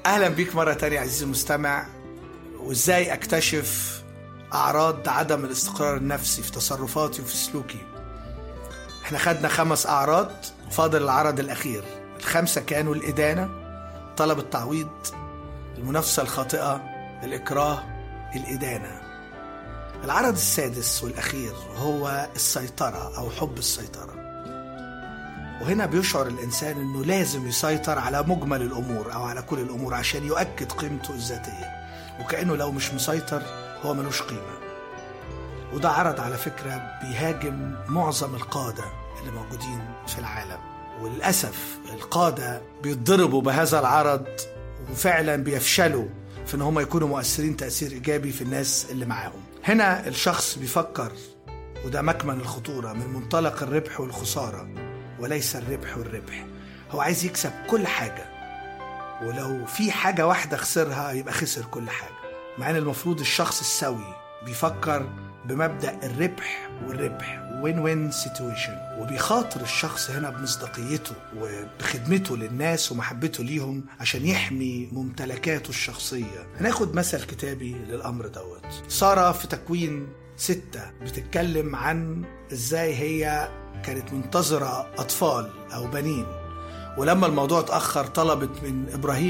اهلا بيك مره تانية عزيزي المستمع وازاي اكتشف اعراض عدم الاستقرار النفسي في تصرفاتي وفي سلوكي احنا خدنا خمس اعراض فاضل العرض الاخير الخمسه كانوا الادانه طلب التعويض المنافسه الخاطئه الاكراه الادانه العرض السادس والاخير هو السيطره او حب السيطره وهنا بيشعر الإنسان أنه لازم يسيطر على مجمل الأمور أو على كل الأمور عشان يؤكد قيمته الذاتية وكأنه لو مش مسيطر هو ملوش قيمة وده عرض على فكرة بيهاجم معظم القادة اللي موجودين في العالم وللأسف القادة بيتضربوا بهذا العرض وفعلا بيفشلوا في ان هم يكونوا مؤثرين تأثير إيجابي في الناس اللي معاهم هنا الشخص بيفكر وده مكمن الخطورة من منطلق الربح والخسارة وليس الربح والربح هو عايز يكسب كل حاجة ولو في حاجة واحدة خسرها يبقى خسر كل حاجة مع ان المفروض الشخص السوي بيفكر بمبدأ الربح والربح وين وين سيتويشن وبيخاطر الشخص هنا بمصداقيته وبخدمته للناس ومحبته ليهم عشان يحمي ممتلكاته الشخصية هناخد مثل كتابي للأمر دوت سارة في تكوين ستة بتتكلم عن ازاي هي كانت منتظرة أطفال أو بنين ولما الموضوع اتأخر طلبت من إبراهيم